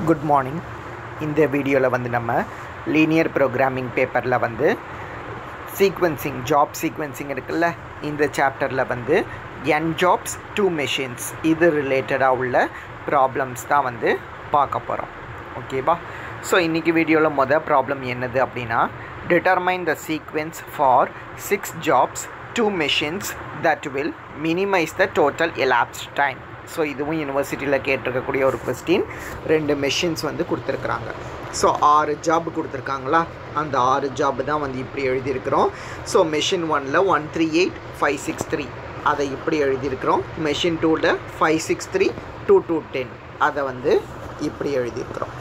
good morning இந்த வீடியோவில் வந்து நம்ம லீனியர் ப்ரோக்ராமிங் பேப்பரில் வந்து சீக்வென்சிங் ஜாப் சீக்வென்சிங் இருக்குல்ல இந்த சாப்டரில் வந்து என் ஜாப்ஸ் டூ மெஷின்ஸ் இது ரிலேட்டடாக உள்ள ப்ராப்ளம்ஸ் தான் வந்து பார்க்க போகிறோம் ஓகேவா ஸோ இன்றைக்கி வீடியோவில் மொதல் ப்ராப்ளம் என்னது அப்படின்னா determine the sequence for six jobs two machines that will minimise the total elapsed time so இதுவும் யூனிவர்சிட்டியில் கேட்டிருக்கக்கூடிய ஒரு கொஸ்டின் ரெண்டு மெஷின்ஸ் வந்து கொடுத்துருக்குறாங்க ஸோ ஆறு ஜாப் கொடுத்துருக்காங்களா அந்த ஆறு ஜாப் தான் வந்து இப்படி எழுதியிருக்கிறோம் ஸோ மெஷின் ஒனில் one three eight five six three அதை இப்படி எழுதியிருக்கிறோம் மெஷின் டூவில் five six three two two ten அதை வந்து இப்படி எழுதியிருக்கிறோம்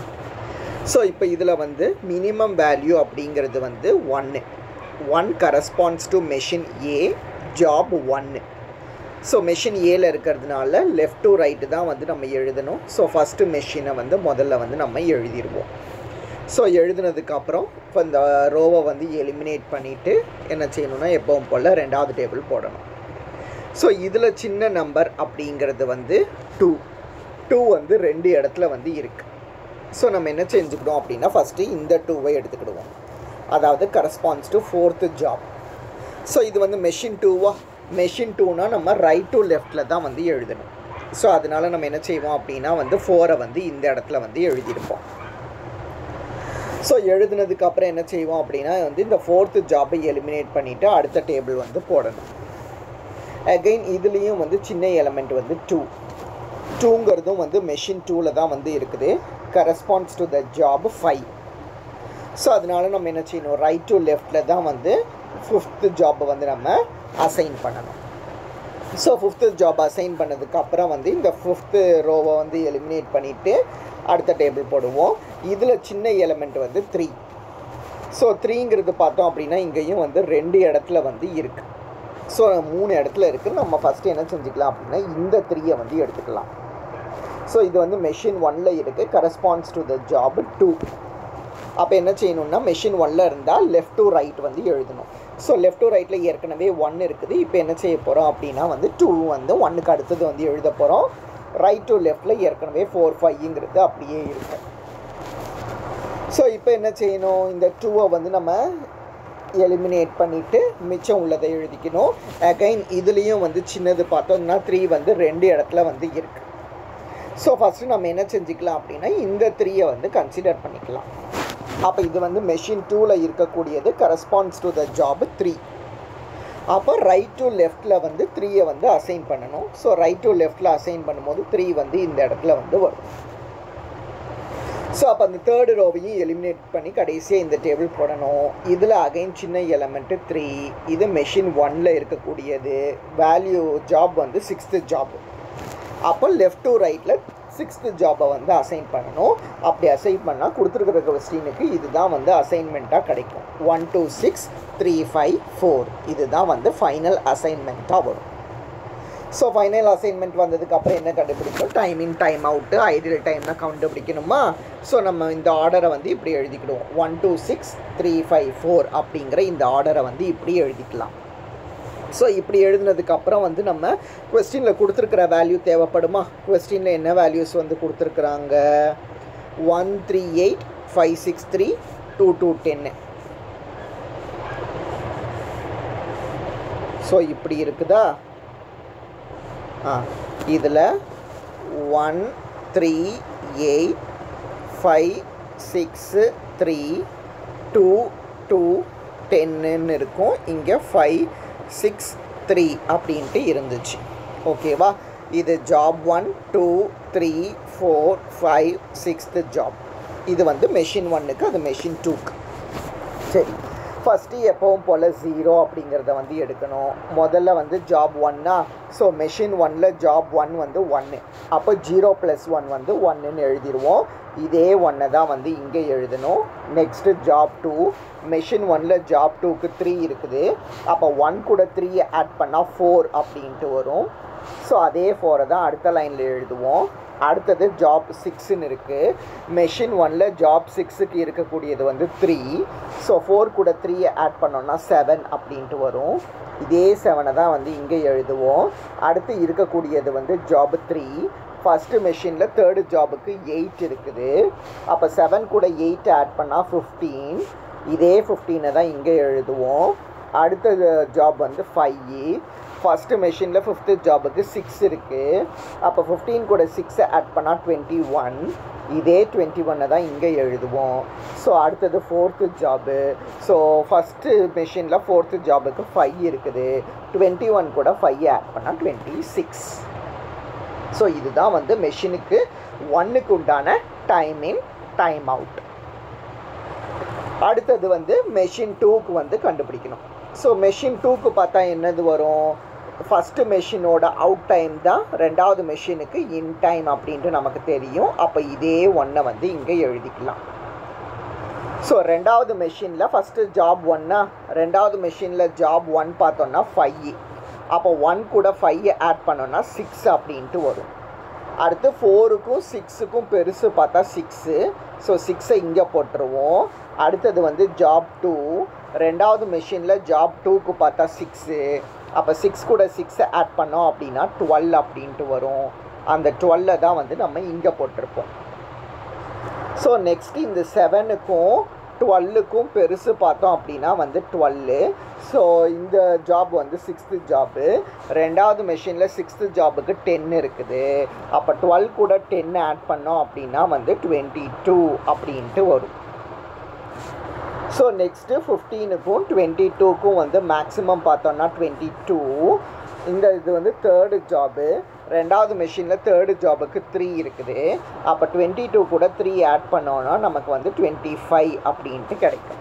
ஸோ இப்போ இதில் வந்து மினிமம் வேல்யூ அப்படிங்கிறது வந்து ஒன்று one corresponds to machine A job ஒன்று ஸோ மெஷின் ஏல இருக்கிறதுனால லெஃப்ட் டு ரைட்டு தான் வந்து நம்ம எழுதணும் ஸோ ஃபஸ்ட்டு மெஷினை வந்து முதல்ல வந்து நம்ம எழுதிடுவோம் ஸோ எழுதுனதுக்கப்புறம் இப்போ இந்த ரோவை வந்து எலிமினேட் பண்ணிவிட்டு என்ன செய்யணும்னா எப்பவும் போல் ரெண்டாவது டேபிள் போடணும் ஸோ இதில் சின்ன நம்பர் அப்படிங்கிறது வந்து டூ டூ வந்து ரெண்டு இடத்துல வந்து இருக்குது ஸோ நம்ம என்ன செஞ்சுக்கிட்டோம் அப்படின்னா ஃபஸ்ட்டு இந்த டூவை எடுத்துக்கிடுவோம் அதாவது corresponds to fourth job so இது வந்து மெஷின் டூவா மெஷின் டூனா நம்ம ரைட் டு லெஃப்டில் தான் வந்து எழுதணும் ஸோ அதனால நம்ம என்ன செய்வோம் அப்படின்னா வந்து ஃபோரை வந்து இந்த இடத்துல வந்து எழுதியிருப்போம் ஸோ எழுதுனதுக்கு அப்புறம் என்ன செய்வோம் அப்படின்னா வந்து இந்த ஃபோர்த்து ஜாப்பை எலிமினேட் பண்ணிவிட்டு அடுத்த டேபிள் வந்து போடணும் அகைன் இதுலேயும் வந்து சின்ன எலமெண்ட் வந்து டூ டூங்கிறதும் வந்து மெஷின் டூவில் தான் வந்து இருக்குது corresponds to the job five so அதனால நம்ம என்ன செய்யணும் ரைட் டு லெஃப்டில் தான் வந்து ஃபிஃப்த்து ஜாப்பை வந்து நம்ம அசைன் பண்ணணும் ஸோ ஃபிஃப்த்து ஜாப் அசைன் பண்ணதுக்கு அப்புறம் வந்து இந்த ஃபிஃப்த்து ரோவை வந்து எலிமினேட் பண்ணிவிட்டு அடுத்த டேபிள் போடுவோம் இதில் சின்ன எலமெண்ட் வந்து த்ரீ ஸோ த்ரீங்கிறது பார்த்தோம் அப்படின்னா இங்கேயும் வந்து ரெண்டு இடத்துல வந்து இருக்குது ஸோ மூணு இடத்துல இருக்குது நம்ம ஃபஸ்ட்டு என்ன செஞ்சுக்கலாம் அப்படின்னா இந்த த்ரீயை வந்து எடுத்துக்கலாம் ஸோ இது வந்து மெஷின் ஒனில் இருக்குது corresponds to the job two அப்போ என்ன செய்யணும்னா மெஷின் ஒன்ல இருந்தால் லெஃப்ட் டு ரைட் வந்து எழுதணும் ஸோ லெஃப்ட் டு ரைட்டில் ஏற்கனவே ஒன் இருக்குது இப்போ என்ன செய்ய போகிறோம் அப்படின்னா வந்து டூ வந்து ஒன்னுக்கு அடுத்தது வந்து எழுத போகிறோம் ரைட் டு லெஃப்டில் ஏற்கனவே ஃபோர் ஃபைவ்ங்கிறது அப்படியே இருக்கும் ஸோ இப்போ என்ன செய்யணும் இந்த டூவை வந்து நம்ம எலிமினேட் பண்ணிவிட்டு மிச்சம் உள்ளதை எழுதிக்கணும் அகைன் இதுலேயும் வந்து சின்னது பார்த்தோம்னா த்ரீ வந்து ரெண்டு இடத்துல வந்து இருக்குது ஸோ ஃபஸ்ட்டு நம்ம என்ன செஞ்சுக்கலாம் அப்படின்னா இந்த த்ரீயை வந்து கன்சிடர் பண்ணிக்கலாம் அப்போ இது வந்து மெஷின் டூவில் இருக்கக்கூடியது corresponds to the job three அப்போ ரைட் டு லெஃப்டில் வந்து த்ரீயை வந்து அசைன் பண்ணணும் ஸோ ரைட் டு லெஃப்டில் அசைன் பண்ணும்போது த்ரீ வந்து இந்த இடத்துல வந்து வரும் ஸோ அப்போ அந்த தேர்டு ரோவையும் எலிமினேட் பண்ணி கடைசியாக இந்த டேபிள் போடணும் இதில் அகைன் சின்ன எலமெண்ட்டு த்ரீ இது மெஷின் ஒனில் இருக்கக்கூடியது வேல்யூ ஜாப் வந்து சிக்ஸ்த்து ஜாப் அப்போ லெஃப்ட் டு ரைட்டில் சிக்ஸ்த்து ஜாப்பை வந்து அசைன் பண்ணணும் அப்படி அசைன் பண்ணால் கொடுத்துருக்குற கொஸ்டினுக்கு இதுதான் வந்து அசைன்மெண்ட்டாக கிடைக்கும் one two six three five four இதுதான் வந்து ஃபைனல் அசைன்மெண்ட்டாக வரும் ஸோ ஃபைனல் அசைன்மெண்ட் வந்ததுக்கப்புறம் என்ன கண்டுபிடிக்கும் time in time out ideal டைம்னா கண்டுபிடிக்கணுமா ஸோ நம்ம இந்த ஆர்டரை வந்து இப்படி எழுதிக்கிடுவோம் one two six three five four அப்படிங்கிற இந்த ஆர்டரை வந்து இப்படி எழுதிக்கலாம் ஸோ இப்படி எழுதுனதுக்கப்புறம் வந்து நம்ம கொஸ்டினில் கொடுத்துருக்குற வேல்யூ தேவைப்படுமா கொஸ்டினில் என்ன வேல்யூஸ் வந்து கொடுத்துருக்குறாங்க one three eight five six three two two ten so இப்படி இருக்குதா ஆ இதில் one three eight five six three two two டென்னுன்னு இருக்கும் இங்கே ஃபைவ் சிக்ஸ் த்ரீ அப்படின்ட்டு இருந்துச்சு ஓகேவா இது job one two three four five sixth job இது வந்து மெஷின் ஒன்னுக்கு அது மெஷின் டூக்கு சரி ஃபஸ்ட்டு எப்பவும் போல் ஜீரோ அப்படிங்கிறத வந்து எடுக்கணும் முதல்ல வந்து ஜாப் ஒன்னா ஸோ மெஷின் ஒனில் ஜாப் ஒன் வந்து ஒன்று அப்போ ஜீரோ ப்ளஸ் ஒன் வந்து ஒன்றுன்னு எழுதிடுவோம் இதே ஒன்றை தான் வந்து இங்கே எழுதணும் நெக்ஸ்ட்டு ஜாப் டூ மெஷின் ஒனில் ஜாப் டூக்கு த்ரீ இருக்குது அப்போ ஒன் கூட த்ரீயை ஆட் பண்ணால் ஃபோர் அப்படின்ட்டு வரும் ஸோ அதே ஃபோரை தான் அடுத்த லைனில் எழுதுவோம் அடுத்தது ஜாப் சிக்ஸ்ன்னு இருக்குது மெஷின் ஒனில் ஜாப் சிக்ஸுக்கு இருக்கக்கூடியது வந்து த்ரீ ஸோ ஃபோர் கூட த்ரீயை ஆட் பண்ணோன்னா செவன் அப்படின்ட்டு வரும் இதே செவனை தான் வந்து இங்கே எழுதுவோம் அடுத்து இருக்கக்கூடியது வந்து ஜாப் த்ரீ ஃபஸ்ட்டு மெஷினில் தேர்டு ஜாபுக்கு எயிட் இருக்குது அப்போ செவன் கூட எயிட் ஆட் பண்ணால் ஃபிஃப்டீன் இதே ஃபிஃப்டீனை தான் இங்கே எழுதுவோம் அடுத்த ஜாப் வந்து ஃபைவ் ஃபஸ்ட்டு மெஷினில் ஃபிஃப்த்து ஜாபுக்கு சிக்ஸ் இருக்குது அப்போ ஃபிஃப்டீன் கூட சிக்ஸை ஆட் பண்ணால் டுவெண்ட்டி ஒன் இதே டுவெண்ட்டி ஒன்னை தான் இங்கே எழுதுவோம் ஸோ அடுத்தது ஃபோர்த்து ஜாபு ஸோ ஃபஸ்ட்டு மெஷினில் ஃபோர்த்து ஜாபுக்கு ஃபைவ் இருக்குது டுவெண்ட்டி ஒன் கூட ஃபைவ் ஆட் பண்ணால் டுவெண்ட்டி சிக்ஸ் ஸோ இதுதான் வந்து மெஷினுக்கு ஒன்னுக்கு உண்டான டைம் இன் டைம் அவுட் அடுத்தது வந்து மெஷின் டூக்கு வந்து கண்டுபிடிக்கணும் ஸோ மெஷின் டூக்கு பார்த்தா என்னது வரும் ஃபஸ்ட்டு மெஷினோட அவுட் டைம் தான் ரெண்டாவது மெஷினுக்கு இன் டைம் அப்படின்ட்டு நமக்கு தெரியும் அப்போ இதே ஒன்றை வந்து இங்கே எழுதிக்கலாம் ஸோ ரெண்டாவது மெஷினில் ஃபஸ்ட்டு ஜாப் ஒன்னா ரெண்டாவது மெஷினில் ஜாப் ஒன் பார்த்தோன்னா ஃபைவ் அப்போ ஒன் கூட ஃபைவ் ஆட் பண்ணோன்னா சிக்ஸ் அப்படின்ட்டு வரும் அடுத்து ஃபோருக்கும் சிக்ஸுக்கும் பெருசு பார்த்தா சிக்ஸு ஸோ சிக்ஸை இங்கே போட்டுருவோம் அடுத்தது வந்து ஜாப் டூ ரெண்டாவது மெஷினில் ஜாப் டூக்கு பார்த்தா சிக்ஸு அப்போ சிக்ஸ் கூட சிக்ஸை ஆட் பண்ணோம் அப்படின்னா டுவெல் அப்படின்ட்டு வரும் அந்த டுவெல்லை தான் வந்து நம்ம இங்கே போட்டிருப்போம் ஸோ நெக்ஸ்ட் இந்த செவனுக்கும் டுவெல்லுக்கும் பெருசு பார்த்தோம் அப்படின்னா வந்து டுவெல்லு ஸோ இந்த ஜாப் வந்து சிக்ஸ்த்து ஜாப்பு ரெண்டாவது மெஷினில் சிக்ஸ்த்து ஜாபுக்கு டென் இருக்குது அப்போ டுவெல் கூட டென் ஆட் பண்ணோம் அப்படின்னா வந்து டுவெண்ட்டி டூ அப்படின்ட்டு வரும் ஸோ நெக்ஸ்ட்டு ஃபிஃப்டீனுக்கும் டுவெண்ட்டி டூக்கும் வந்து மேக்ஸிமம் பார்த்தோன்னா டுவெண்ட்டி டூ இந்த இது வந்து தேர்டு ஜாபு ரெண்டாவது மெஷினில் தேர்டு ஜாபுக்கு த்ரீ இருக்குது அப்போ டுவெண்ட்டி டூ கூட த்ரீ ஆட் பண்ணோன்னா நமக்கு வந்து டுவெண்ட்டி ஃபைவ் அப்படின்ட்டு கிடைக்கும்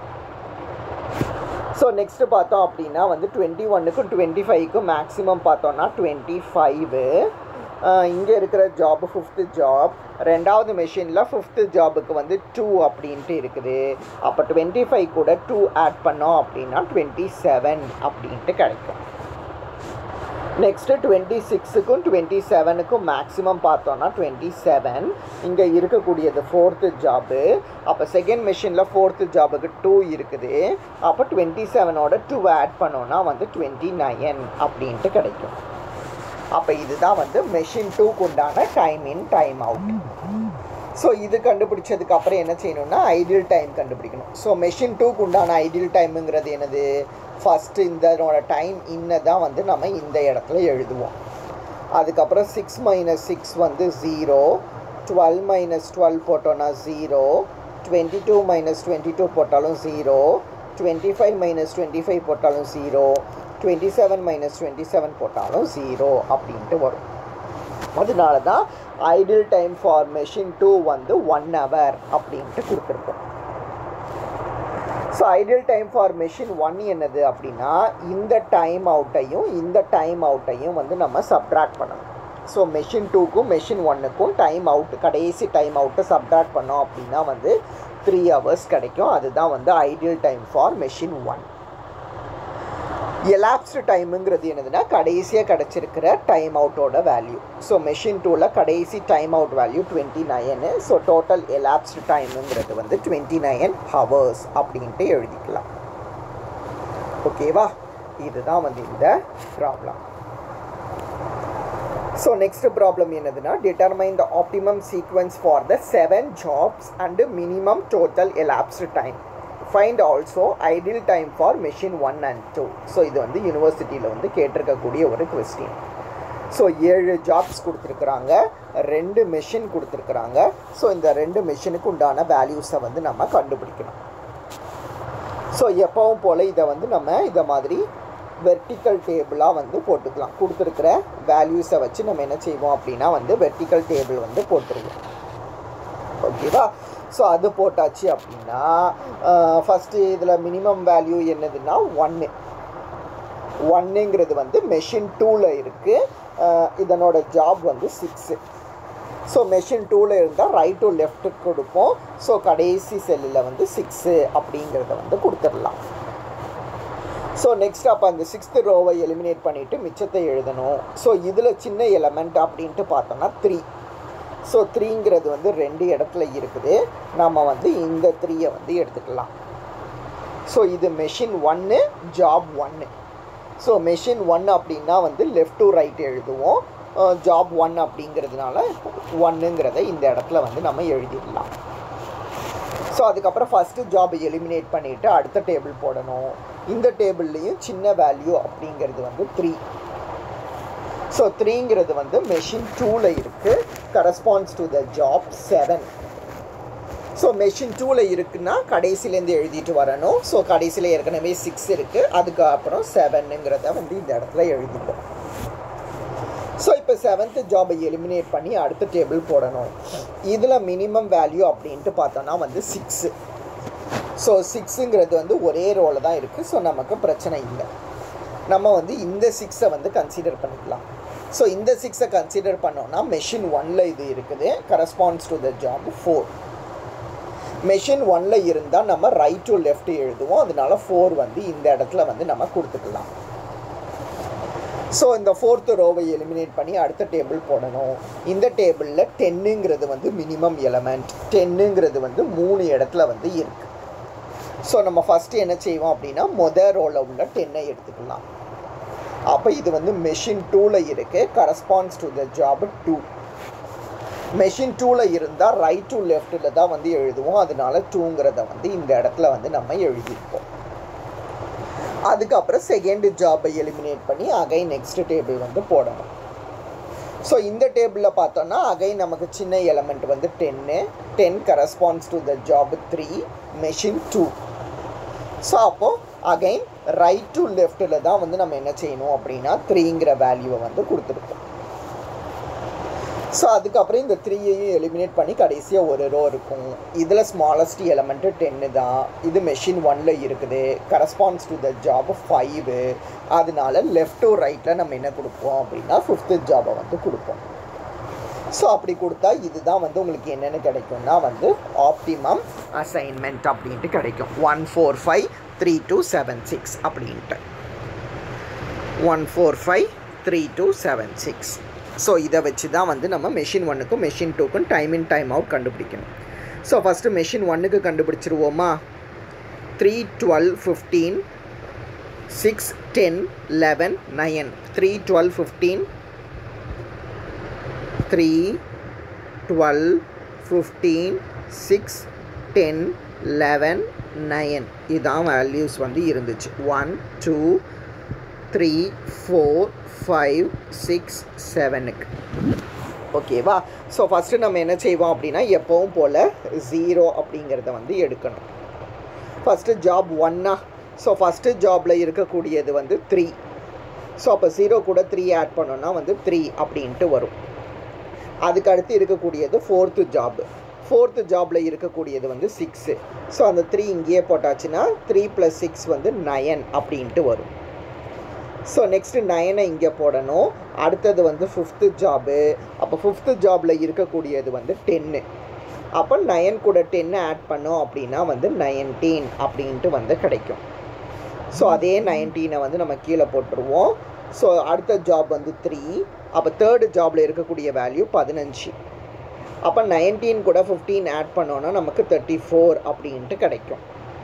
ஸோ நெக்ஸ்ட்டு பார்த்தோம் அப்படின்னா வந்து டுவெண்ட்டி ஒன்னுக்கும் டுவெண்ட்டி ஃபைவ்க்கும் மேக்ஸிமம் பார்த்தோன்னா டுவெண்ட்டி ஃபைவு இங்கே இருக்கிற ஜாப் ஃபிஃப்த்து ஜாப் ரெண்டாவது மெஷினில் ஃபிஃப்த்து ஜாபுக்கு வந்து டூ அப்படின்ட்டு இருக்குது அப்போ டுவெண்ட்டி ஃபைவ் கூட டூ ஆட் பண்ணோம் அப்படின்னா டுவெண்ட்டி செவன் அப்படின்ட்டு கிடைக்கும் நெக்ஸ்ட்டு டுவெண்ட்டி சிக்ஸுக்கும் டுவெண்ட்டி செவனுக்கும் மேக்ஸிமம் பார்த்தோன்னா டுவெண்ட்டி செவன் இங்கே இருக்கக்கூடியது ஃபோர்த்து ஜாபு அப்போ செகண்ட் மிஷினில் ஃபோர்த்து ஜாபுக்கு டூ இருக்குது அப்போ டுவெண்ட்டி செவனோட டூ ஆட் பண்ணோன்னா வந்து டுவெண்ட்டி நயன் அப்படின்ட்டு கிடைக்கும் அப்போ இதுதான் வந்து மெஷின் டூக்கு உண்டான time in time out so இது கண்டுபிடிச்சதுக்கு அப்புறம் என்ன செய்யணும்னா ஐடியல் டைம் கண்டுபிடிக்கணும் ஸோ மெஷின் டூக்கு உண்டான ஐடியல் டைமுங்கிறது என்னது ஃபஸ்ட்டு இதனோட டைம் இன்ன தான் வந்து நம்ம இந்த இடத்துல எழுதுவோம் அதுக்கப்புறம் சிக்ஸ் மைனஸ் சிக்ஸ் வந்து ஜீரோ டுவெல் மைனஸ் டுவெல் போட்டோன்னா zero twenty two minus twenty two போட்டாலும் zero twenty five minus twenty five போட்டாலும் zero twenty seven minus twenty seven போட்டாலும் ஜீரோ அப்படின்ட்டு வரும் அதனால தான் ideal time for machine two வந்து ஒன் ஹவர் அப்படின்ட்டு கொடுத்துருக்கோம் so ideal time for machine one என்னது அப்படின்னா இந்த டைம் அவுட்டையும் இந்த டைம் அவுட்டையும் வந்து நம்ம சப்ட்ராக்ட் பண்ணணும் ஸோ மெஷின் டூக்கும் மெஷின் ஒன்னுக்கும் டைம் அவுட் கடைசி டைம் அவுட்டை சப்ட்ராக்ட் பண்ணோம் அப்படின்னா வந்து த்ரீ ஹவர்ஸ் கிடைக்கும் அதுதான் வந்து ideal time for machine one elapsed டைமுங்கிறது என்னதுன்னா கடைசியாக கிடச்சிருக்கிற டைம் அவுட்டோட வேல்யூ ஸோ மெஷின் டூவில் கடைசி time out value twenty nine so total elapsed டைமுங்கிறது வந்து டுவெண்ட்டி நைன் ஹவர்ஸ் அப்படின்ட்டு எழுதிக்கலாம் ஓகேவா இதுதான் வந்து இந்த ப்ராப்ளம் ஸோ நெக்ஸ்ட் ப்ராப்ளம் என்னதுன்னா determine the optimum sequence for the seven jobs and minimum total elapsed time find also ideal time for machine one and two so இது வந்து யூனிவர்சிட்டியில் வந்து கேட்டிருக்கக்கூடிய ஒரு கொஸ்டின் ஸோ ஏழு ஜாப்ஸ் கொடுத்துருக்குறாங்க ரெண்டு மெஷின் கொடுத்துருக்குறாங்க ஸோ இந்த ரெண்டு மெஷினுக்கு உண்டான வேல்யூஸை வந்து நம்ம கண்டுபிடிக்கணும் ஸோ எப்பவும் போல் இதை வந்து நம்ம இதை மாதிரி வெர்டிக்கல் டேபிளாக வந்து போட்டுக்கலாம் கொடுத்துருக்கிற வேல்யூஸை வச்சு நம்ம என்ன செய்வோம் அப்படின்னா வந்து வெர்டிக்கல் டேபிள் வந்து போட்டுருவோம் ஓகேவா ஸோ அது போட்டாச்சு அப்படின்னா ஃபஸ்ட்டு இதில் மினிமம் வேல்யூ என்னதுன்னா ஒன்று ஒன்னுங்கிறது வந்து மெஷின் டூவில் இருக்குது இதனோட ஜாப் வந்து சிக்ஸு ஸோ மெஷின் டூவில் இருந்தால் ரைட் டு லெஃப்ட்டுக்கு கொடுப்போம் ஸோ கடைசி செல்லில் வந்து சிக்ஸு அப்படிங்கிறத வந்து கொடுத்துடலாம் ஸோ நெக்ஸ்ட் அப்போ அந்த சிக்ஸ்த்து ரோவை எலிமினேட் பண்ணிவிட்டு மிச்சத்தை எழுதணும் ஸோ இதில் சின்ன எலமெண்ட் அப்படின்ட்டு பார்த்தோன்னா த்ரீ ஸோ த்ரீங்கிறது வந்து ரெண்டு இடத்துல இருக்குது நம்ம வந்து இந்த த்ரீயை வந்து எடுத்துக்கலாம் ஸோ இது மெஷின் ஒன்று ஜாப் ஒன்று ஸோ மெஷின் ஒன் அப்படின்னா வந்து லெஃப்ட் டு ரைட் எழுதுவோம் ஜாப் ஒன் அப்படிங்கிறதுனால ஒன்னுங்கிறத இந்த இடத்துல வந்து நம்ம எழுதிடலாம் ஸோ அதுக்கப்புறம் ஃபஸ்ட்டு ஜாப் எலிமினேட் பண்ணிவிட்டு அடுத்த டேபிள் போடணும் இந்த டேபிள்லேயும் சின்ன வேல்யூ அப்படிங்கிறது வந்து த்ரீ ஸோ த்ரீங்கிறது வந்து மெஷின் டூவில் இருக்குது corresponds to the job seven so machine டூவில் இருக்குன்னா கடைசிலேருந்து எழுதிட்டு வரணும் ஸோ கடைசியில் ஏற்கனவே சிக்ஸ் இருக்குது அதுக்கப்புறம் செவனுங்கிறத வந்து இந்த இடத்துல எழுதிப்போம் ஸோ இப்போ செவன்த்து ஜாபை எலிமினேட் பண்ணி அடுத்த டேபிள் போடணும் இதில் மினிமம் வேல்யூ அப்படின்ட்டு பார்த்தோன்னா வந்து சிக்ஸு ஸோ சிக்ஸுங்கிறது வந்து ஒரே ரோவில் தான் இருக்குது ஸோ நமக்கு பிரச்சனை இல்லை நம்ம வந்து இந்த சிக்ஸை வந்து கன்சிடர் பண்ணிக்கலாம் ஸோ இந்த சிக்ஸை கன்சிடர் பண்ணோன்னா மெஷின் ஒனில் இது இருக்குது corresponds to the job four machine ஒனில் இருந்தால் நம்ம ரைட் டு லெஃப்ட் எழுதுவோம் அதனால ஃபோர் வந்து இந்த இடத்துல வந்து நம்ம கொடுத்துக்கலாம் ஸோ இந்த ஃபோர்த்து ரோவை எலிமினேட் பண்ணி அடுத்த டேபிள் போடணும் இந்த டேபிளில் டென்னுங்கிறது வந்து மினிமம் எலமெண்ட் டென்னுங்கிறது வந்து மூணு இடத்துல வந்து இருக்குது ஸோ நம்ம ஃபஸ்ட்டு என்ன செய்வோம் அப்படின்னா மொதல் ரோவில் உள்ள டென்னை எடுத்துக்கலாம் அப்போ இது வந்து மெஷின் டூவில் இருக்குது corresponds to the job two machine டூவில் இருந்தால் ரைட் டு லெஃப்ட்டில் தான் வந்து எழுதுவோம் அதனால டூங்கிறத வந்து இந்த இடத்துல வந்து நம்ம எழுதியிருப்போம் அதுக்கப்புறம் செகண்ட் ஜாபை எலிமினேட் பண்ணி அகை நெக்ஸ்ட் டேபிள் வந்து போடணும் ஸோ இந்த டேபிளில் பார்த்தோன்னா அகை நமக்கு சின்ன எலமெண்ட் வந்து ten ten corresponds to the job three machine two so அப்போது அகைன் ரைட் டு லெஃப்ட்டில் தான் வந்து நம்ம என்ன செய்யணும் அப்படின்னா த்ரீங்கிற வேல்யூவை வந்து கொடுத்துருக்கோம் ஸோ அதுக்கப்புறம் இந்த த்ரீயையும் எலிமினேட் பண்ணி கடைசியாக ஒரு ரோ இருக்கும் இதில் ஸ்மாலஸ்ட் எலமெண்ட்டு டென்னு தான் இது மெஷின் ஒனில் இருக்குது corresponds to the job five அதனால லெஃப்ட் டு ரைட்டில் நம்ம என்ன கொடுப்போம் அப்படின்னா ஃபிஃப்த்து ஜாபை வந்து கொடுப்போம் ஸோ அப்படி கொடுத்தா இதுதான் வந்து உங்களுக்கு என்னென்ன கிடைக்கும்னா வந்து ஆப்டிமம் அசைன்மெண்ட் அப்படின்ட்டு கிடைக்கும் one four five three two seven six அப்படின்ட்டு one four five three two seven six so இதை வச்சு தான் வந்து நம்ம மெஷின் ஒன்றுக்கும் மெஷின் டூக்கும் டைம் இன் டைம் அவுட் கண்டுபிடிக்கணும் ஸோ ஃபஸ்ட்டு மெஷின் ஒன்றுக்கு கண்டுபிடிச்சிருவோமா three twelve fifteen six ten eleven nine three twelve fifteen three twelve fifteen six ten eleven nine இதான் வேல்யூஸ் வந்து இருந்துச்சு one two three four five six செவனுக்கு ஓகேவா so first நம்ம என்ன செய்வோம் அப்படின்னா எப்போவும் போல் ஜீரோ அப்படிங்கிறத வந்து எடுக்கணும் ஃபஸ்ட்டு ஜாப் ஒன்னா ஸோ ஃபஸ்ட்டு ஜாபில் இருக்கக்கூடியது வந்து த்ரீ ஸோ அப்போ ஜீரோ கூட த்ரீ ஆட் பண்ணோன்னா வந்து த்ரீ அப்படின்ட்டு வரும் அதுக்கு அடுத்து இருக்கக்கூடியது ஃபோர்த்து ஜாப் ஃபோர்த்து ஜாபில் இருக்கக்கூடியது வந்து சிக்ஸு ஸோ அந்த த்ரீ இங்கேயே போட்டாச்சுன்னா த்ரீ ப்ளஸ் சிக்ஸ் வந்து நயன் அப்படின்ட்டு வரும் ஸோ நெக்ஸ்ட்டு நயனை இங்கே போடணும் அடுத்தது வந்து ஃபிஃப்த்து ஜாபு அப்போ ஃபிஃப்த்து ஜாபில் இருக்கக்கூடியது வந்து டென்னு அப்போ நயன் கூட டென்னு ஆட் பண்ணோம் அப்படின்னா வந்து நயன்டீன் அப்படின்ட்டு வந்து கிடைக்கும் ஸோ அதே நைன்டீனை வந்து நம்ம கீழே போட்டுருவோம் ஸோ அடுத்த ஜாப் வந்து த்ரீ அப்போ தேர்டு ஜாபில் இருக்கக்கூடிய வேல்யூ பதினஞ்சு அப்போ நைன்டீன் கூட ஃபிஃப்டீன் ஆட் பண்ணோன்னா நமக்கு தேர்ட்டி ஃபோர் அப்படின்ட்டு கிடைக்கும்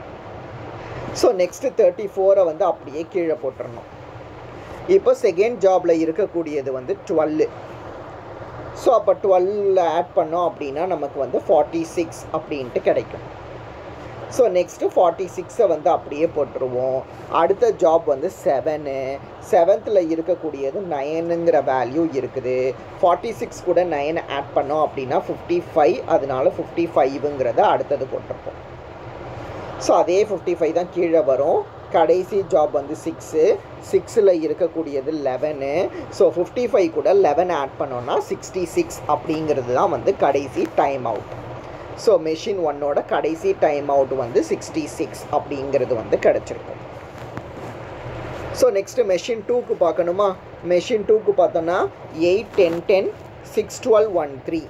ஸோ நெக்ஸ்ட்டு தேர்ட்டி ஃபோரை வந்து அப்படியே கீழே போட்டுடணும் இப்போ செகண்ட் ஜாபில் இருக்கக்கூடியது வந்து டுவெல்லு ஸோ அப்போ டுவெல்ல ஆட் பண்ணோம் அப்படின்னா நமக்கு வந்து ஃபார்ட்டி சிக்ஸ் அப்படின்ட்டு கிடைக்கும் ஸோ நெக்ஸ்ட்டு ஃபார்ட்டி சிக்ஸை வந்து அப்படியே போட்டுருவோம் அடுத்த ஜாப் வந்து செவனு செவன்த்தில் இருக்கக்கூடியது நயனுங்கிற வேல்யூ இருக்குது ஃபார்ட்டி சிக்ஸ் கூட நயனை ஆட் பண்ணோம் அப்படின்னா ஃபிஃப்டி ஃபைவ் அதனால ஃபிஃப்டி ஃபைவுங்கிறத அடுத்தது போட்டிருப்போம் ஸோ அதே ஃபிஃப்டி ஃபைவ் தான் கீழே வரும் கடைசி ஜாப் வந்து சிக்ஸு சிக்ஸில் இருக்கக்கூடியது லெவனு ஸோ ஃபிஃப்டி ஃபைவ் கூட லெவன் ஆட் பண்ணோன்னா சிக்ஸ்டி சிக்ஸ் அப்படிங்கிறது தான் வந்து கடைசி டைம் அவுட் ஸோ மெஷின் ஒன்னோட கடைசி டைம் அவுட் வந்து சிக்ஸ்டி சிக்ஸ் அப்படிங்கிறது வந்து கிடச்சிருக்கும் ஸோ நெக்ஸ்ட்டு மெஷின் டூக்கு பார்க்கணுமா மெஷின் டூக்கு பார்த்தோன்னா eight ten ten six twelve one three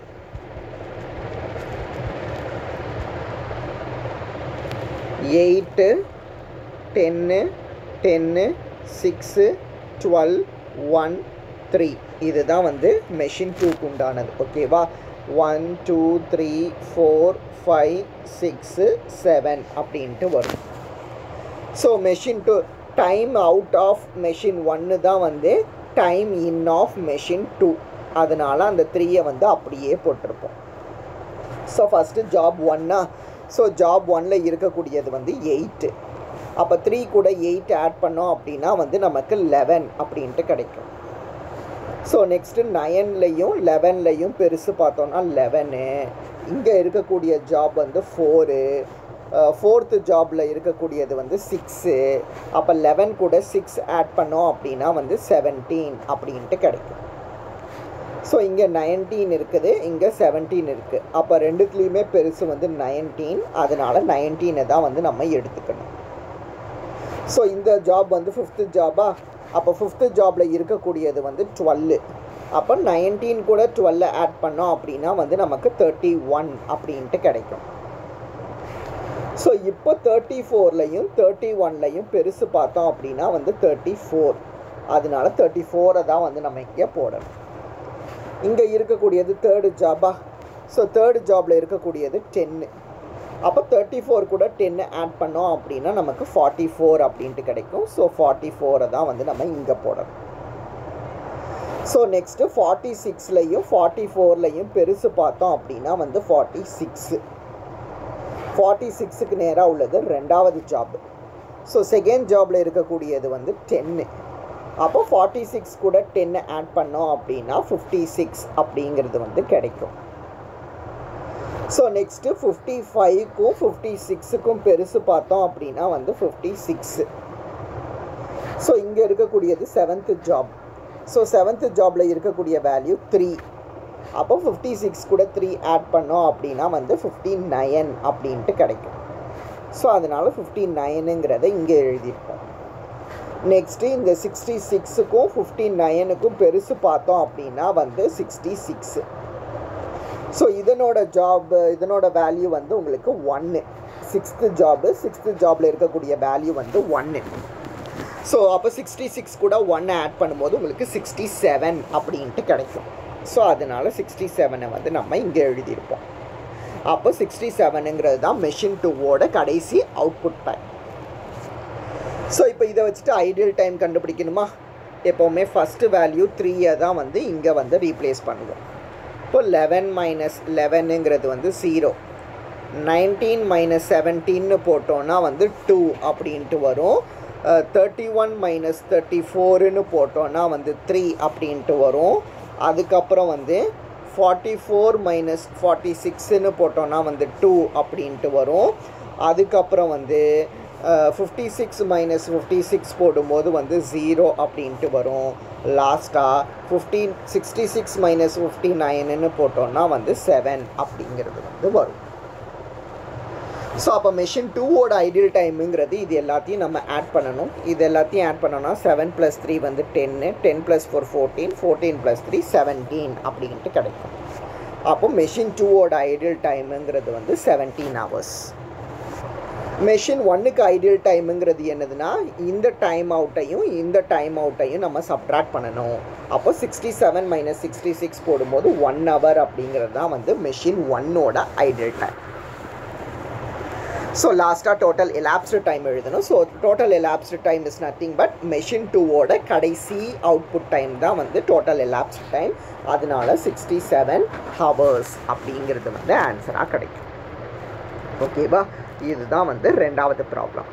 eight ten ten six twelve one three இதுதான் வந்து மெஷின் டூக்கு உண்டானது ஓகேவா one two three four five six seven அப்படின்ட்டு வரும் so machine two time out of machine ஒன்று தான் வந்து time in of machine two அதனால் அந்த த்ரீயை வந்து அப்படியே போட்டிருப்போம் ஸோ ஃபஸ்ட்டு ஜாப் ஒன்னா ஸோ ஜாப் ஒனில் இருக்கக்கூடியது வந்து எயிட்டு அப்போ த்ரீ கூட எயிட் ஆட் பண்ணோம் அப்படின்னா வந்து நமக்கு லெவன் அப்படின்ட்டு கிடைக்கும் ஸோ நெக்ஸ்ட்டு நயன்லையும் லெவன்லையும் பெருசு பார்த்தோன்னா லெவனு இங்கே இருக்கக்கூடிய ஜாப் வந்து ஃபோரு ஃபோர்த்து ஜாபில் இருக்கக்கூடியது வந்து சிக்ஸு அப்போ லெவன் கூட சிக்ஸ் ஆட் பண்ணோம் அப்படின்னா வந்து செவன்டீன் அப்படின்ட்டு கிடைக்கும் ஸோ இங்கே நைன்டீன் இருக்குது இங்கே செவன்டீன் இருக்குது அப்போ ரெண்டுத்துலேயுமே பெருசு வந்து நைன்டீன் அதனால் நைன்டீனை தான் வந்து நம்ம எடுத்துக்கணும் ஸோ இந்த ஜாப் வந்து ஃபிஃப்த்து ஜாபா அப்போ ஃபிஃப்த்து ஜாபில் இருக்கக்கூடியது வந்து டுவெல்லு அப்போ நைன்டீன் கூட டுவெல்லை ஆட் பண்ணோம் அப்படின்னா வந்து நமக்கு தேர்ட்டி ஒன் அப்படின்ட்டு கிடைக்கும் ஸோ இப்போ தேர்ட்டி ஃபோர்லையும் தேர்ட்டி ஒன்லையும் பெருசு பார்த்தோம் அப்படின்னா வந்து தேர்ட்டி ஃபோர் அதனால தேர்ட்டி ஃபோரை தான் வந்து நம்ம இங்கே போடணும் இங்கே இருக்கக்கூடியது தேர்டு ஜாபா ஸோ தேர்டு ஜாபில் இருக்கக்கூடியது டென்னு அப்போ தேர்ட்டி ஃபோர் கூட டென்னு ஆட் பண்ணோம் அப்படின்னா நமக்கு ஃபார்ட்டி ஃபோர் அப்படின்ட்டு கிடைக்கும் ஸோ ஃபார்ட்டி ஃபோரை தான் வந்து நம்ம இங்கே போடணும் ஸோ நெக்ஸ்ட்டு ஃபார்ட்டி சிக்ஸ்லையும் ஃபார்ட்டி ஃபோர்லையும் பெருசு பார்த்தோம் அப்படின்னா வந்து ஃபார்ட்டி சிக்ஸு ஃபார்ட்டி சிக்ஸுக்கு நேராக உள்ளது ரெண்டாவது ஜாப் ஸோ செகண்ட் ஜாபில் இருக்கக்கூடியது வந்து டென்னு அப்போ ஃபார்ட்டி சிக்ஸ் கூட டென்னு ஆட் பண்ணோம் அப்படின்னா ஃபிஃப்டி சிக்ஸ் அப்படிங்கிறது வந்து கிடைக்கும் ஸோ நெக்ஸ்ட்டு ஃபிஃப்டி ஃபைவ்க்கும் ஃபிஃப்டி சிக்ஸுக்கும் பெருசு பார்த்தோம் அப்படின்னா வந்து ஃபிஃப்டி சிக்ஸு ஸோ இங்கே இருக்கக்கூடியது செவன்த்து ஜாப் ஸோ செவன்த்து ஜாபில் இருக்கக்கூடிய வேல்யூ த்ரீ அப்போ ஃபிஃப்டி சிக்ஸ் கூட த்ரீ ஆட் பண்ணோம் அப்படின்னா வந்து ஃபிஃப்டி நயன் அப்படின்ட்டு கிடைக்கும் ஸோ அதனால் ஃபிஃப்டி நைனுங்கிறத இங்கே எழுதியிருப்போம் நெக்ஸ்ட்டு இந்த சிக்ஸ்டி சிக்ஸுக்கும் ஃபிஃப்டி நைனுக்கும் பெருசு பார்த்தோம் அப்படின்னா வந்து சிக்ஸ்டி சிக்ஸு ஸோ இதனோட ஜாப் இதனோட வேல்யூ வந்து உங்களுக்கு ஒன்று சிக்ஸ்த்து ஜாபு சிக்ஸ்த்து ஜாபில் இருக்கக்கூடிய வேல்யூ வந்து ஒன்று ஸோ அப்போ சிக்ஸ்டி சிக்ஸ் கூட ஒன்று ஆட் பண்ணும்போது உங்களுக்கு சிக்ஸ்டி செவன் அப்படின்ட்டு கிடைக்கும் ஸோ அதனால் சிக்ஸ்டி செவனை வந்து நம்ம இங்கே எழுதியிருப்போம் அப்போ சிக்ஸ்டி செவனுங்கிறது தான் மெஷின் டூவோட கடைசி அவுட்புட் டைம் ஸோ இப்போ இதை வச்சுட்டு ஐடியல் டைம் கண்டுபிடிக்கணுமா எப்போவுமே ஃபஸ்ட்டு வேல்யூ த்ரீயை தான் வந்து இங்கே வந்து ரீப்ளேஸ் பண்ணுவோம் இப்போ லெவன் மைனஸ் லெவனுங்கிறது வந்து ஜீரோ நைன்டீன் மைனஸ் செவன்டீன்னு போட்டோன்னா வந்து டூ அப்படின்ட்டு வரும் தேர்ட்டி ஒன் மைனஸ் தேர்ட்டி ஃபோருன்னு போட்டோன்னா வந்து த்ரீ அப்படின்ட்டு வரும் அதுக்கப்புறம் வந்து ஃபார்ட்டி ஃபோர் மைனஸ் ஃபார்ட்டி சிக்ஸுன்னு போட்டோன்னா வந்து டூ அப்படின்ட்டு வரும் அதுக்கப்புறம் வந்து fifty six minus fifty six போடும்போது வந்து ஜீரோ அப்படின்ட்டு வரும் லாஸ்ட்டாக fifteen sixty six minus fifty நைனுன்னு போட்டோன்னா வந்து செவன் அப்படிங்கிறது வந்து வரும் ஸோ அப்போ மெஷின் டூவோட ஐடியல் டைமுங்கிறது இது எல்லாத்தையும் நம்ம ஆட் பண்ணணும் இது எல்லாத்தையும் ஆட் பண்ணோன்னா செவன் ப்ளஸ் த்ரீ வந்து ten ten plus four fourteen fourteen plus three seventeen அப்படின்ட்டு கிடைக்கும் அப்போ மெஷின் டூவோட ஐடியல் டைமுங்கிறது வந்து செவன்டீன் ஹவர்ஸ் மெஷின் ஒன்னுக்கு ஐடியல் டைமுங்கிறது என்னதுன்னா இந்த டைம் அவுட்டையும் இந்த டைம் அவுட்டையும் நம்ம சப்ட்ராக்ட் பண்ணணும் அப்போ sixty seven minus sixty six போடும்போது ஒன் ஹவர் அப்படிங்கிறது தான் வந்து மெஷின் ஒன்னோட ஐடியல் டைம் ஸோ லாஸ்ட்டாக டோட்டல் எலாப்ஸ்டு டைம் எழுதணும் so total elapsed time is nothing but machine டூவோட கடைசி அவுட்புட் டைம் தான் வந்து டோட்டல் எலாப்ஸ்டு டைம் அதனால சிக்ஸ்டி செவன் ஹவர்ஸ் அப்படிங்கிறது வந்து ஆன்சராக கிடைக்கும் ஓகேவா இதுதான் வந்து ரெண்டாவது ப்ராப்ளம்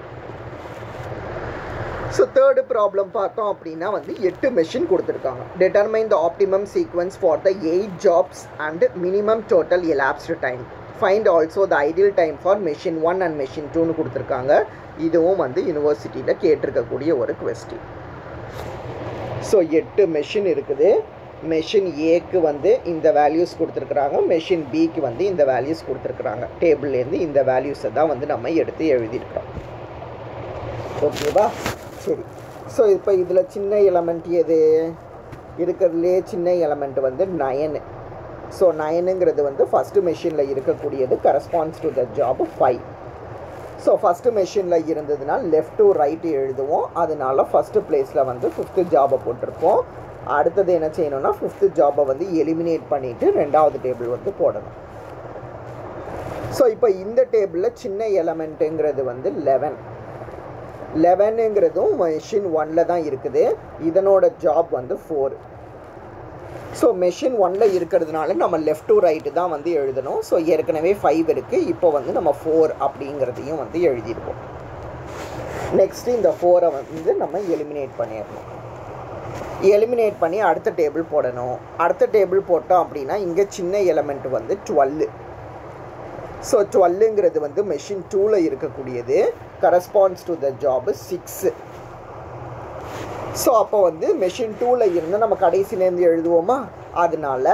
ஸோ தேர்டு ப்ராப்ளம் பார்த்தோம் அப்படின்னா வந்து எட்டு மெஷின் கொடுத்துருக்காங்க determine the optimum sequence for the eight jobs and minimum total elapsed time find also the ideal time for machine one and machine டூன்னு கொடுத்துருக்காங்க இதுவும் வந்து யூனிவர்சிட்டியில் கேட்டிருக்கக்கூடிய ஒரு கொஸ்டின் ஸோ எட்டு மெஷின் இருக்குது மெஷின் ஏக்கு வந்து இந்த வேல்யூஸ் கொடுத்துருக்குறாங்க மெஷின் பிக்கு வந்து இந்த வேல்யூஸ் கொடுத்துருக்குறாங்க டேபிள்லேருந்து இந்த வேல்யூஸை தான் வந்து நம்ம எடுத்து எழுதியிருக்கிறோம் ஓகேவா சரி ஸோ இப்போ இதில் சின்ன எலமெண்ட் எது இருக்கிறதுலே சின்ன எலமெண்ட் வந்து நயனு ஸோ நயனுங்கிறது வந்து ஃபஸ்ட்டு மெஷினில் இருக்கக்கூடியது corresponds to the job five so first மெஷினில் இருந்ததுன்னா லெஃப்ட் டு ரைட்டு எழுதுவோம் அதனால ஃபஸ்ட்டு பிளேஸில் வந்து ஃபிஃப்த்து ஜாபை போட்டிருப்போம் அடுத்தது என்ன செய்யணும்னா ஃபிஃப்த்து ஜாபை வந்து எலிமினேட் பண்ணிவிட்டு ரெண்டாவது டேபிள் வந்து போடணும் ஸோ இப்போ இந்த டேபிளில் சின்ன எலமெண்ட்டுங்கிறது வந்து லெவன் லெவனுங்கிறதும் மெஷின் ஒனில் தான் இருக்குது இதனோட ஜாப் வந்து ஃபோர் ஸோ மெஷின் ஒனில் இருக்கிறதுனால நம்ம லெஃப்ட் டு ரைட்டு தான் வந்து எழுதணும் ஸோ ஏற்கனவே ஃபைவ் இருக்குது இப்போ வந்து நம்ம ஃபோர் அப்படிங்கிறதையும் வந்து எழுதியிருக்கோம் நெக்ஸ்ட்டு இந்த ஃபோரை வந்து நம்ம எலிமினேட் பண்ணிடணும் எலிமினேட் பண்ணி அடுத்த டேபிள் போடணும் அடுத்த டேபிள் போட்டோம் அப்படின்னா இங்கே சின்ன எலமெண்ட் வந்து டுவெல்லு ஸோ டுவெல்லுங்கிறது வந்து மெஷின் டூவில் இருக்கக்கூடியது corresponds to the job six so அப்போ வந்து மெஷின் டூவில் இருந்து நம்ம கடைசிலேருந்து எழுதுவோமா அதனால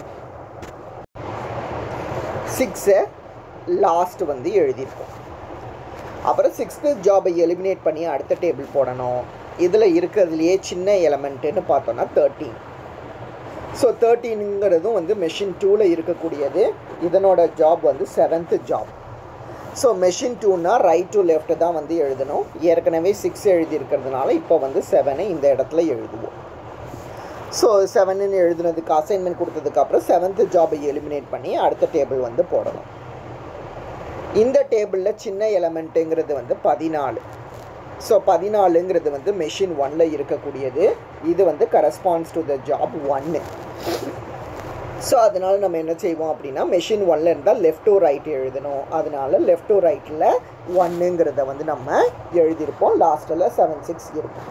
சிக்ஸை லாஸ்ட் வந்து எழுதியிருக்கோம் அப்புறம் சிக்ஸ்த்து ஜாபை எலிமினேட் பண்ணி அடுத்த டேபிள் போடணும் இதில் இருக்கிறதுலையே சின்ன எலமெண்ட்டுன்னு பார்த்தோன்னா தேர்ட்டீன் ஸோ தேர்ட்டீனுங்கிறதும் வந்து மெஷின் டூவில் இருக்கக்கூடியது இதனோட ஜாப் வந்து செவன்த்து ஜாப் ஸோ மெஷின் டூனா ரைட் டு லெஃப்ட் தான் வந்து எழுதணும் ஏற்கனவே சிக்ஸ் எழுதியிருக்கிறதுனால இப்போ வந்து செவனை இந்த இடத்துல எழுதுவோம் ஸோ செவனுன்னு எழுதுனதுக்கு அசைன்மெண்ட் கொடுத்ததுக்கப்புறம் செவன்த்து ஜாபை எலிமினேட் பண்ணி அடுத்த டேபிள் வந்து போடணும் இந்த டேபிளில் சின்ன எலமெண்ட்டுங்கிறது வந்து பதினாலு ஸோ பதினாலுங்கிறது வந்து மெஷின் ஒனில் இருக்கக்கூடியது இது வந்து கரஸ்பாண்ட்ஸ் டு த ஜாப் ஒன்று ஸோ அதனால் நம்ம என்ன செய்வோம் அப்படின்னா மெஷின் ஒன்ல இருந்தால் லெஃப்ட் டு ரைட் எழுதணும் அதனால லெஃப்ட் டு ரைட்டில் ஒன்னுங்கிறத வந்து நம்ம எழுதியிருப்போம் லாஸ்ட்டில் செவன் சிக்ஸ் இருக்கும்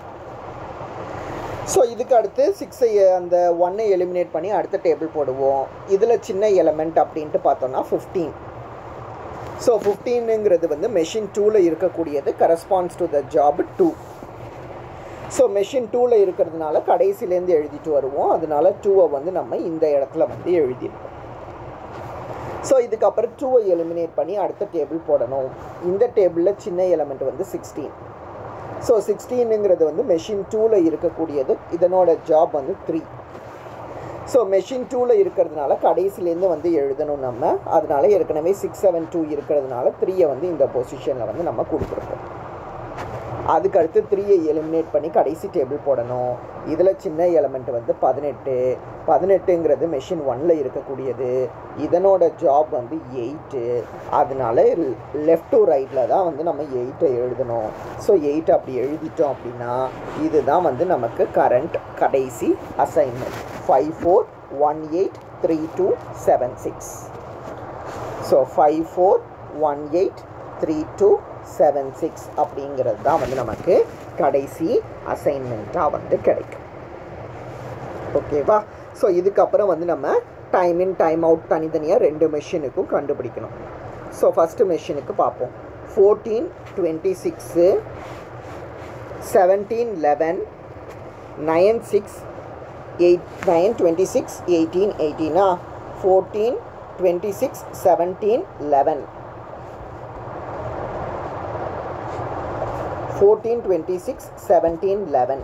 ஸோ இதுக்கு அடுத்து சிக்ஸை அந்த ஒன்னை எலிமினேட் பண்ணி அடுத்த டேபிள் போடுவோம் இதில் சின்ன எலமெண்ட் அப்படின்ட்டு பார்த்தோன்னா ஃபிஃப்டீன் ஸோ ஃபிஃப்டீனுங்கிறது வந்து மெஷின் டூவில் இருக்கக்கூடியது corresponds to the job two so machine டூவில் இருக்கிறதுனால கடைசிலேருந்து எழுதிட்டு வருவோம் அதனால டூவை வந்து நம்ம இந்த இடத்துல வந்து எழுதியிருக்கோம் ஸோ இதுக்கப்புறம் டூவை எலிமினேட் பண்ணி அடுத்த டேபிள் போடணும் இந்த டேபிளில் சின்ன எலமெண்ட் வந்து சிக்ஸ்டீன் ஸோ சிக்ஸ்டீனுங்கிறது வந்து மெஷின் டூவில் இருக்கக்கூடியது இதனோட ஜாப் வந்து த்ரீ ஸோ மெஷின் டூவில் இருக்கிறதுனால கடைசிலேருந்து வந்து எழுதணும் நம்ம அதனால ஏற்கனவே சிக்ஸ் செவன் டூ இருக்கிறதுனால த்ரீயை வந்து இந்த பொசிஷனில் வந்து நம்ம கொடுத்துருக்கோம் அதுக்கு அடுத்து த்ரீயை எலிமினேட் பண்ணி கடைசி டேபிள் போடணும் இதில் சின்ன எலமெண்ட் வந்து பதினெட்டு பதினெட்டுங்கிறது மெஷின் ஒனில் இருக்கக்கூடியது இதனோட ஜாப் வந்து எயிட்டு அதனால லெஃப்ட் டு ரைட்டில் தான் வந்து நம்ம எயிட்டை எழுதணும் ஸோ எயிட் அப்படி எழுதிட்டோம் அப்படின்னா இதுதான் வந்து நமக்கு கரண்ட் கடைசி assignment five four one eight three two seven six so five four one eight three two seven six அப்படிங்கிறது தான் வந்து நமக்கு கடைசி அசைன்மெண்ட்டாக வந்து கிடைக்கும் ஓகேவா ஸோ இதுக்கப்புறம் வந்து நம்ம டைம் இன் டைம் அவுட் தனித்தனியாக ரெண்டு மெஷினுக்கும் கண்டுபிடிக்கணும் ஸோ ஃபஸ்ட்டு மெஷினுக்கு பார்ப்போம் fourteen twenty six seventeen eleven nine six eight nine twenty six eighteen எயிட்டீனா fourteen twenty six seventeen eleven fourteen twenty six seventeen eleven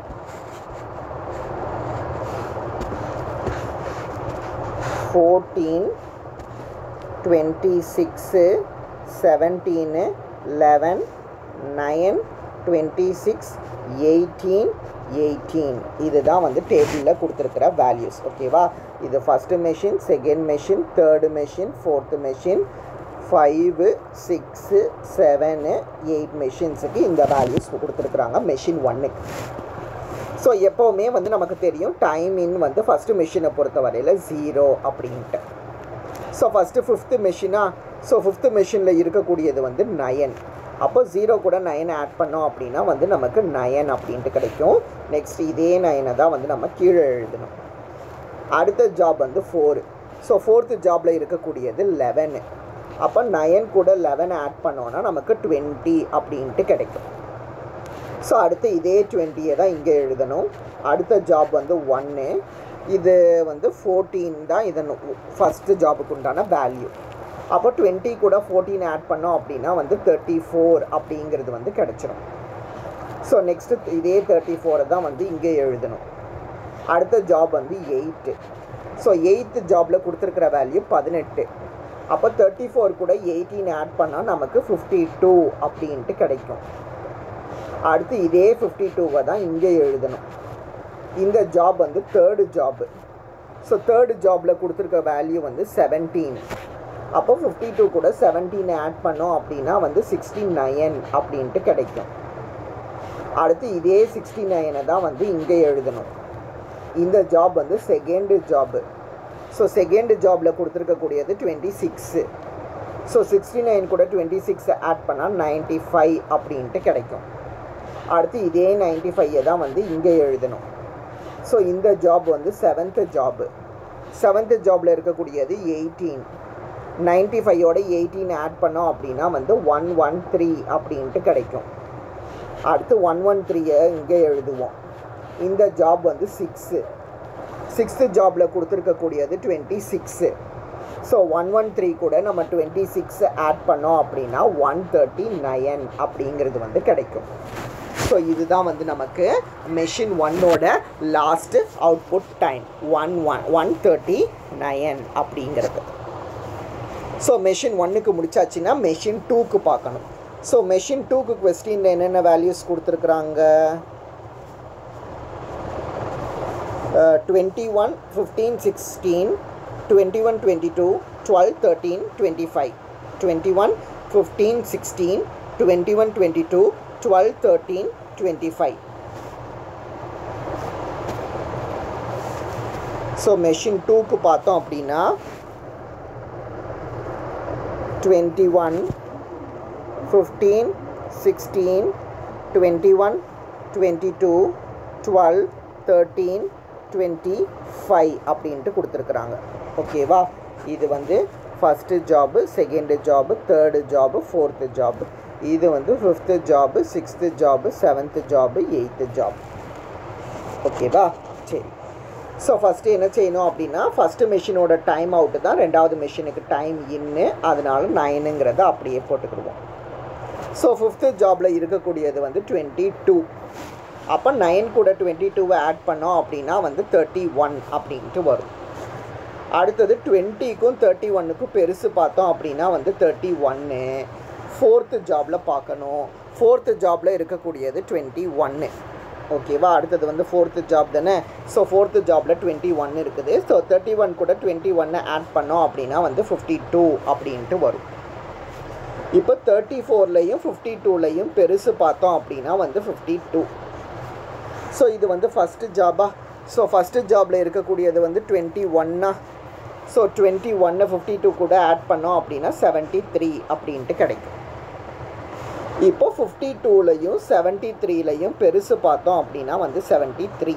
fourteen twenty six seventeen eleven nine twenty six eighteen eighteen இதுதான் வந்து டேபிளில் கொடுத்துருக்கிற values ஓகேவா இது first machine second machine third machine fourth machine five six seven eight மெஷின்ஸுக்கு இந்த values கொடுத்துருக்குறாங்க machine ஒன்னுக்கு ஸோ எப்போவுமே வந்து நமக்கு தெரியும் டைம் இன் வந்து ஃபஸ்ட்டு மெஷினை பொறுத்த வரையில் ஜீரோ அப்படின்ட்டு ஸோ ஃபஸ்ட்டு ஃபிஃப்த்து மெஷினா ஸோ ஃபிஃப்த்து மெஷினில் இருக்கக்கூடியது வந்து நயன் அப்போ ஜீரோ கூட நயன் ஆட் பண்ணோம் அப்படின்னா வந்து நமக்கு நயன் அப்படின்ட்டு கிடைக்கும் நெக்ஸ்ட் இதே நயனை தான் வந்து நம்ம கீழே எழுதணும் அடுத்த ஜாப் வந்து ஃபோரு ஸோ ஃபோர்த்து ஜாபில் இருக்கக்கூடியது லெவனு அப்போ நயன் கூட லெவன் ஆட் பண்ணோன்னா நமக்கு டுவெண்ட்டி அப்படின்ட்டு கிடைக்கும் ஸோ அடுத்து இதே டுவெண்ட்டியை தான் இங்கே எழுதணும் அடுத்த ஜாப் வந்து ஒன்று இது வந்து ஃபோர்டீன் தான் இதன் ஃபஸ்ட்டு ஜாபுக்கு உண்டான வேல்யூ அப்போ டுவெண்ட்டி கூட ஃபோர்டீன் ஆட் பண்ணோம் அப்படின்னா வந்து தேர்ட்டி ஃபோர் அப்படிங்கிறது வந்து கிடச்சிரும் ஸோ நெக்ஸ்ட்டு இதே தேர்ட்டி ஃபோரை தான் வந்து இங்கே எழுதணும் அடுத்த ஜாப் வந்து எயிட்டு ஸோ எயித்து ஜாபில் கொடுத்துருக்குற வேல்யூ பதினெட்டு அப்போ தேர்ட்டி ஃபோர் கூட எயிட்டீன் ஆட் பண்ணால் நமக்கு ஃபிஃப்டி டூ அப்படின்ட்டு கிடைக்கும் அடுத்து இதே ஃபிஃப்டி டூவை தான் இங்கே எழுதணும் இந்த ஜாப் வந்து தேர்டு ஜாப்பு ஸோ தேர்டு ஜாபில் கொடுத்துருக்க வேல்யூ வந்து செவன்டீன் அப்போ ஃபிஃப்டி டூ கூட செவன்டீன் ஆட் பண்ணோம் அப்படின்னா வந்து சிக்ஸ்டி நைன் அப்படின்ட்டு கிடைக்கும் அடுத்து இதே சிக்ஸ்டி நைனை தான் வந்து இங்கே எழுதணும் இந்த ஜாப் வந்து செகண்டு ஜாப்பு ஸோ செகண்ட் ஜாபில் கொடுத்துருக்கக்கூடியது twenty six so sixty nine கூட டுவெண்ட்டி சிக்ஸ் ஆட் பண்ணால் நைன்ட்டி ஃபைவ் அப்படின்ட்டு கிடைக்கும் அடுத்து இதே நைன்ட்டி ஃபைவை தான் வந்து இங்கே எழுதணும் ஸோ இந்த ஜாப் வந்து செவன்த்து ஜாபு செவன்த்து ஜாபில் இருக்கக்கூடியது எயிட்டீன் நைன்ட்டி ஃபைவோட எயிட்டீன் ஆட் பண்ணோம் அப்படின்னா வந்து ஒன் ஒன் த்ரீ அப்படின்ட்டு கிடைக்கும் அடுத்து ஒன் ஒன் த்ரீயை இங்கே எழுதுவோம் இந்த ஜாப் வந்து சிக்ஸு சிக்ஸ்த்து ஜாபில் கொடுத்துருக்கக்கூடியது twenty six so one one three கூட நம்ம டுவெண்ட்டி சிக்ஸ் ஆட் பண்ணோம் அப்படின்னா ஒன் தேர்ட்டி நயன் அப்படிங்கிறது வந்து கிடைக்கும் ஸோ இதுதான் வந்து நமக்கு மெஷின் ஒன்னோட last output time one one one thirty nine அப்படிங்கிறது ஸோ மெஷின் ஒன்னுக்கு முடிச்சாச்சுன்னா மெஷின் டூக்கு பார்க்கணும் ஸோ மெஷின் டூக்கு கொஸ்டினில் என்னென்ன வேல்யூஸ் கொடுத்துருக்குறாங்க twenty one fifteen sixteen twenty one twenty two twelve thirteen twenty five twenty one fifteen sixteen twenty one twenty two twelve thirteen twenty five so machine டூக்கு பார்த்தோம் அப்படின்னா twenty one fifteen sixteen twenty one twenty two twelve thirteen twenty five அப்படின்ட்டு கொடுத்துருக்குறாங்க ஓகேவா இது வந்து first job second job third job fourth job இது வந்து fifth job sixth job seventh job eighth job ஓகேவா சரி ஸோ ஃபஸ்ட்டு என்ன செய்யணும் அப்படின்னா ஃபஸ்ட்டு மெஷினோட டைம் அவுட்டு தான் ரெண்டாவது மெஷினுக்கு டைம் இன்னு அதனால நைனுங்கிறத அப்படியே போட்டுக்கிடுவோம் ஸோ ஃபிஃப்த்து ஜாபில் இருக்கக்கூடியது வந்து டுவெண்ட்டி டூ அப்போ நைன் கூட டுவெண்ட்டி டூவை ஆட் பண்ணோம் அப்படின்னா வந்து தேர்ட்டி ஒன் அப்படின்ட்டு வரும் அடுத்தது டுவெண்ட்டிக்கும் தேர்ட்டி ஒன்னுக்கும் பெருசு பார்த்தோம் அப்படின்னா வந்து தேர்ட்டி ஒன்று ஃபோர்த்து ஜாபில் பார்க்கணும் ஃபோர்த்து ஜாபில் இருக்கக்கூடியது டுவெண்ட்டி ஒன்று ஓகேவா அடுத்தது வந்து ஃபோர்த்து ஜாப் தானே ஸோ ஃபோர்த்து ஜாபில் டுவெண்ட்டி ஒன் இருக்குது ஸோ தேர்ட்டி ஒன் கூட டுவெண்ட்டி ஒன்னை ஆட் பண்ணோம் அப்படின்னா வந்து ஃபிஃப்டி டூ அப்படின்ட்டு வரும் இப்போ தேர்ட்டி ஃபோர்லேயும் ஃபிஃப்டி டூலையும் பெருசு பார்த்தோம் அப்படின்னா வந்து ஃபிஃப்டி டூ ஸோ இது வந்து ஃபஸ்ட்டு ஜாபா ஸோ ஃபஸ்ட்டு ஜாபில் இருக்கக்கூடியது வந்து டுவெண்ட்டி ஒன்னா ஸோ டுவெண்ட்டி ஒன்னை ஃபிஃப்டி டூ கூட ஆட் பண்ணோம் அப்படின்னா செவன்ட்டி த்ரீ அப்படின்ட்டு கிடைக்கும் இப்போ ஃபிஃப்டி டூலையும் செவன்ட்டி த்ரீலையும் பெருசு பார்த்தோம் அப்படின்னா வந்து செவன்ட்டி த்ரீ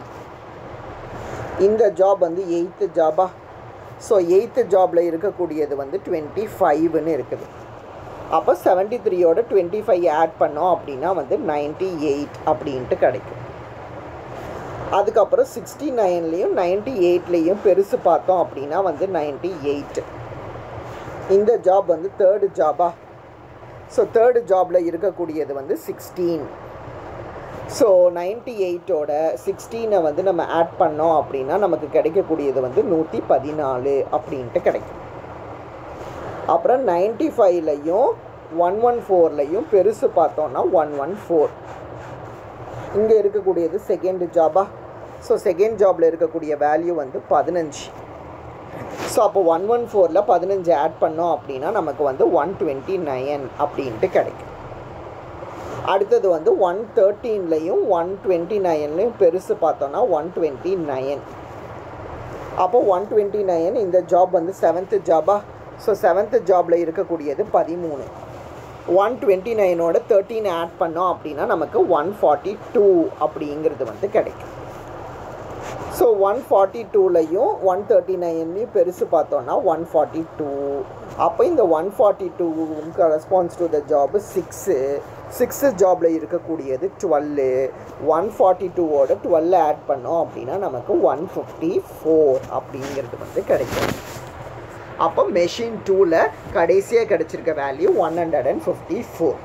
இந்த ஜாப் வந்து எயித்து ஜாபா ஸோ எயித்து ஜாபில் இருக்கக்கூடியது வந்து டுவெண்ட்டி ஃபைவ்னு இருக்குது அப்போ செவன்ட்டி த்ரீயோட டுவெண்ட்டி ஃபைவ் ஆட் பண்ணோம் அப்படின்னா வந்து நைன்ட்டி எயிட் அப்படின்ட்டு கிடைக்கும் அதுக்கப்புறம் சிக்ஸ்டி நைன்லேயும் நைன்ட்டி எயிட்லேயும் பெருசு பார்த்தோம் அப்படின்னா வந்து நைன்ட்டி எயிட் இந்த ஜாப் வந்து தேர்டு ஜாபா ஸோ தேர்டு ஜாபில் இருக்கக்கூடியது வந்து சிக்ஸ்டீன் ஸோ நைன்ட்டி எயிட்டோட சிக்ஸ்டீனை வந்து நம்ம ஆட் பண்ணோம் அப்படின்னா நமக்கு கிடைக்கக்கூடியது வந்து நூற்றி பதினாலு அப்படின்ட்டு கிடைக்கும் அப்புறம் நைன்ட்டி ஃபைவ்லையும் ஒன் ஒன் ஃபோர்லையும் பெருசு பார்த்தோன்னா ஒன் ஒன் ஃபோர் இங்கே இருக்கக்கூடியது செகண்ட் ஜாபா ஸோ செகண்ட் ஜாபில் இருக்கக்கூடிய வேல்யூ வந்து பதினஞ்சு ஸோ அப்போ ஒன் ஒன் ஃபோரில் பதினஞ்சு ஆட் பண்ணோம் அப்படின்னா நமக்கு வந்து ஒன் டுவெண்ட்டி நைன் அப்படின்ட்டு கிடைக்கும் அடுத்தது வந்து ஒன் தேர்ட்டீன்லையும் ஒன் டுவெண்ட்டி நைன்லையும் பெருசு பார்த்தோன்னா ஒன் டுவெண்ட்டி நைன் அப்போ ஒன் டுவெண்ட்டி நைன் இந்த ஜாப் வந்து செவன்த்து ஜாபா ஸோ செவன்த்து ஜாபில் இருக்கக்கூடியது பதிமூணு ஒன் டுவெண்ட்டி நைனோட தேர்ட்டீன் ஆட் பண்ணோம் அப்படின்னா நமக்கு ஒன் ஃபார்ட்டி டூ அப்படிங்கிறது வந்து கிடைக்கும் ஸோ ஒன் ஃபார்ட்டி டூலையும் ஒன் தேர்ட்டி நைன்லையும் பெருசு பார்த்தோன்னா ஒன் ஃபார்ட்டி டூ அப்போ இந்த one forty two response to the job six six ஜாபில் இருக்கக்கூடியது டுவெல்லு ஒன் ஃபார்ட்டி டூவோட டுவெல் ஆட் பண்ணோம் அப்படின்னா நமக்கு ஒன் ஃபிஃப்டி ஃபோர் அப்படிங்கிறது வந்து கிடைக்கும் அப்போ மெஷின் டூவில் கடைசியாக கிடச்சிருக்க value one hundred and fifty four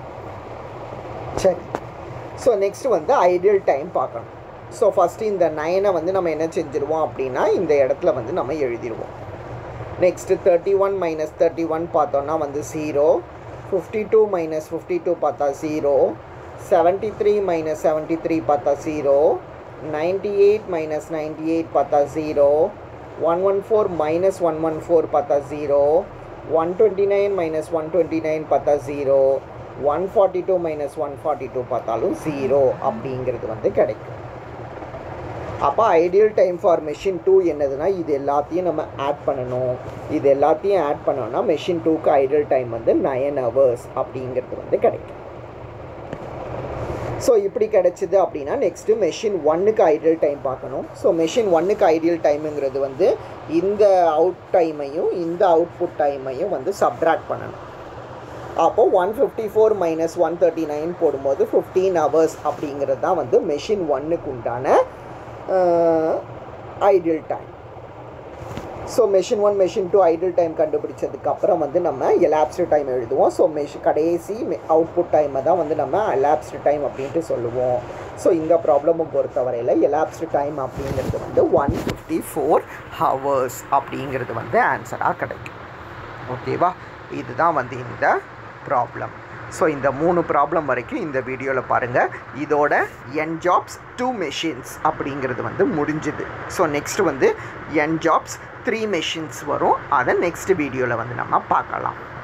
சரி ஸோ நெக்ஸ்ட் வந்து ஐடியல் டைம் பார்க்கணும் ஸோ ஃபஸ்ட்டு இந்த நைனை வந்து நம்ம என்ன செஞ்சுருவோம் அப்படின்னா இந்த இடத்துல வந்து நம்ம எழுதிடுவோம் next thirty one minus thirty one பார்த்தோன்னா வந்து zero fifty two minus fifty two பார்த்தா zero seventy three minus seventy three பார்த்தா zero ninety eight minus ninety eight பார்த்தா zero one one four minus one one four பார்த்தா zero one twenty nine minus one twenty nine பார்த்தா zero one forty two minus one forty two பார்த்தாலும் zero அப்படிங்கிறது வந்து கிடைக்கும் அப்போ ideal time for machine two என்னதுன்னா இது எல்லாத்தையும் நம்ம ஆட் பண்ணணும் இது எல்லாத்தையும் ஆட் பண்ணோம்னா மெஷின் டூக்கு ஐடியல் டைம் வந்து நயன் ஹவர்ஸ் அப்படிங்கிறது வந்து கிடைக்கும் ஸோ இப்படி கிடைச்சிது அப்படின்னா நெக்ஸ்ட்டு மெஷின் ஒன்னுக்கு ஐடியல் டைம் பார்க்கணும் ஸோ மெஷின் ஒன்னுக்கு ஐடியல் டைமுங்கிறது வந்து இந்த அவுட் டைமையும் இந்த அவுட்புட் டைமையும் வந்து சப்ராக்ட் பண்ணணும் அப்போது one fifty four minus one thirty nine போடும்போது ஃபிஃப்டீன் ஹவர்ஸ் அப்படிங்கிறது தான் வந்து மெஷின் ஒன்னுக்கு உண்டான ideal time so machine one machine two ideal time கண்டுபிடிச்சதுக்கு அப்புறம் வந்து நம்ம எலாப்ஸ்டு டைம் எழுதுவோம் ஸோ மெஷ் கடைசி அவுட்புட் டைமை தான் வந்து நம்ம எலாப்ஸ்டு டைம் அப்படின்ட்டு சொல்லுவோம் ஸோ இந்த ப்ராப்ளமை பொறுத்தவரையில் எலாப்ஸ்டு டைம் அப்படிங்கிறது வந்து ஒன் ஃபிஃப்டி ஃபோர் ஹவர்ஸ் அப்படிங்கிறது வந்து ஆன்சராக கிடைக்கும் ஓகேவா இதுதான் வந்து இந்த ப்ராப்ளம் ஸோ இந்த மூணு ப்ராப்ளம் வரைக்கும் இந்த வீடியோவில் பாருங்கள் இதோட என் ஜாப்ஸ் டூ மெஷின்ஸ் அப்படிங்கிறது வந்து முடிஞ்சுது ஸோ நெக்ஸ்ட் வந்து என் ஜாப்ஸ் த்ரீ மெஷின்ஸ் வரும் அதை நெக்ஸ்ட் வீடியோவில் வந்து நம்ம பார்க்கலாம்